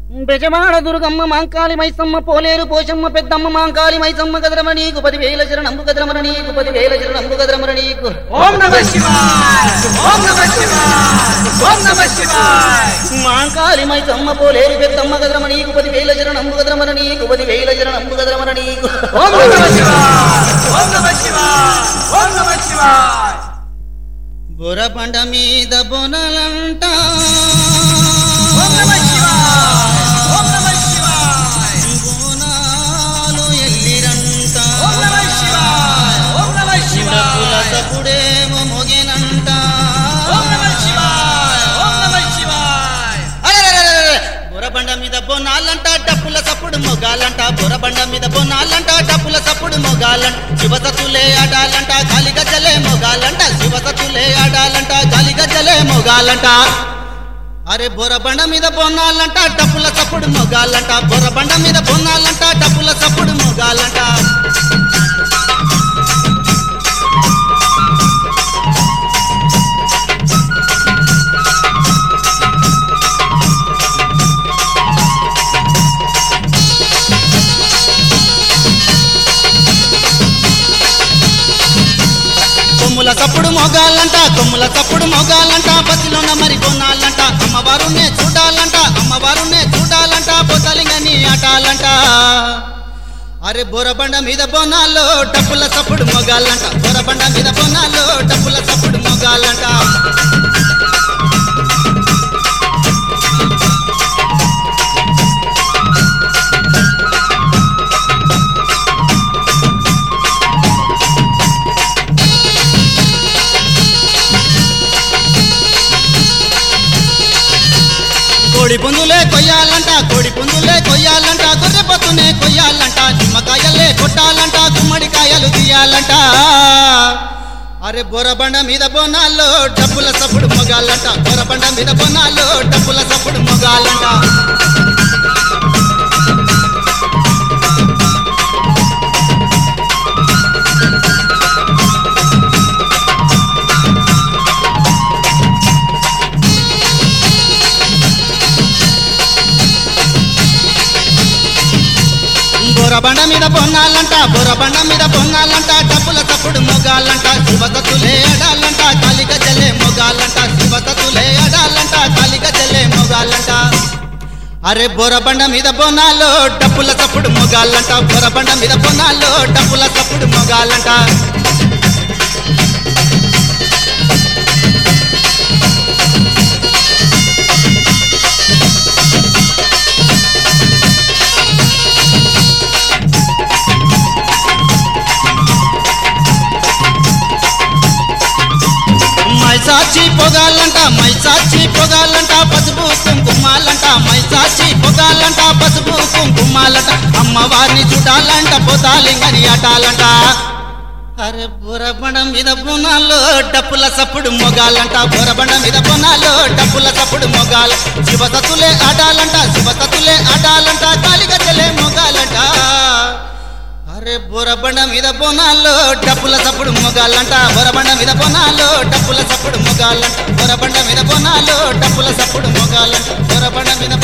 బెజవాడ దుర్గమ్మ మాంకాళి మైసమ్మ పోలేరు పోషమ్మ పెద్దమ్మ మాంకాళి మైసమ్మ గదరమ నీకు పదివేల శరణంబు గదరమర నీకు పదివేల శరణంబు గదరమర నీకు ఓం నమ శివాయ ఓం నమ శివాయ ఓం నమ శివాయ మాంకాళి మైసమ్మ పోలేరు పెద్దమ్మ గదరమ నీకు పదివేల శరణంబు గదరమర నీకు పదివేల శరణంబు గదరమర నీకు ఓం నమ శివాయ ఓం నమ శివాయ ఓం నమ శివాయ బురబండ మీద బొనలంట ఓం నమ శివాయ ఓం నమ శివాయ బోనాలు ఎల్లిరంట ఓం నమ శివాయ ఓం నమ డప్పుల శివాయ సప్పుడేమో మొగెనంట ఓం నమ శివాయ ఓం నమ శివాయ అరెరెరెరెరె! బురబండ మీద బొనాలంట డప్పుల సప్పుడు మొగాలంట బురబండ మీద బొనాలంట డప్పుల సప్పుడు మొగాలంట శివసతులే ఆడాలంట గాలి గజ్జలే మొగాలంట శివసతులే ఆడాలంట గాలి గజ్జలే మొగాలంట అరే బొరబండ మీద బొన్నాలంట డప్పుల సప్పుడు మొగాలంట బొరబండ మీద బొన్నాలంట డప్పుల సప్పుడు మొగాలంట కొమ్ముల సప్పుడు మొగాలంట కొమ్ముల సప్పుడు మొగాలంట బస్సులోన మరి కొనాలంట అమ్మవారునే చూడాలంట అమ్మవారునే చూడాలంట బొసలింగని ఆటాలంట అరే బొరబండ మీద బొనాల్లో డప్పుల సప్పుడు మొగాలంట బొరబండ మీద బొనాల్లో డప్పుల సప్పుడు మొగాలంట కోడి పుందులే కొయ్యాలంట కోడి పుందులే కొయ్యాలంట గొర్రె పొత్తునే కొయ్యాలంట నిమ్మకాయలే కొట్టాలంట గుమ్మడికాయలు తీయాలంట అరే బొరబండ మీద బొనాల్లో డబ్బుల సప్పుడు మొగాలంట బొరబండ మీద బొనాల్లో డబ్బుల సప్పుడు మొగాలంట బొరబండ మీద బొన్నాలంట బొరబండ మీద బొన్నాలంట డబ్బుల తప్పుడు మొగాలంట శివసతులే అడాలంట కాలిక జల్లే మొగాలంట శివసతులే అడాలంట కాలిక జల్లే మొగాలంట అరే బొరబండ మీద బొనాలో డబ్బుల తప్పుడు మొగాలంట బొరబండ మీద బొనాలో డబ్బుల తప్పుడు మొగాలంట మైసాచి పొగాలంట మైసాచి పొగాలంట పసుపు కుంకుమాలంట మైసాచి పొగాలంట పసుపు కుంకుమాలంట అమ్మవారిని చూడాలంట పోతాలింగని ఆటాలంట అరే బురబండ మీద బునాలో డప్పుల సప్పుడు మొగాలంట బురబండ మీద బునాలో డప్పుల సప్పుడు మొగాల శివసతులే ఆడాలంట శివసతులే ఆడాలంట కాలిగజ్జలే మొగాలంట అరే బొరబండ మీద బొనాల్లో డప్పుల సప్పుడు మొగాలంట బొరబండ మీద బొనాల్లో డప్పుల సప్పుడు మొగాలంట బొరబండ మీద బొనాల్లో డప్పుల సప్పుడు మొగాలంట బొరబండ మీద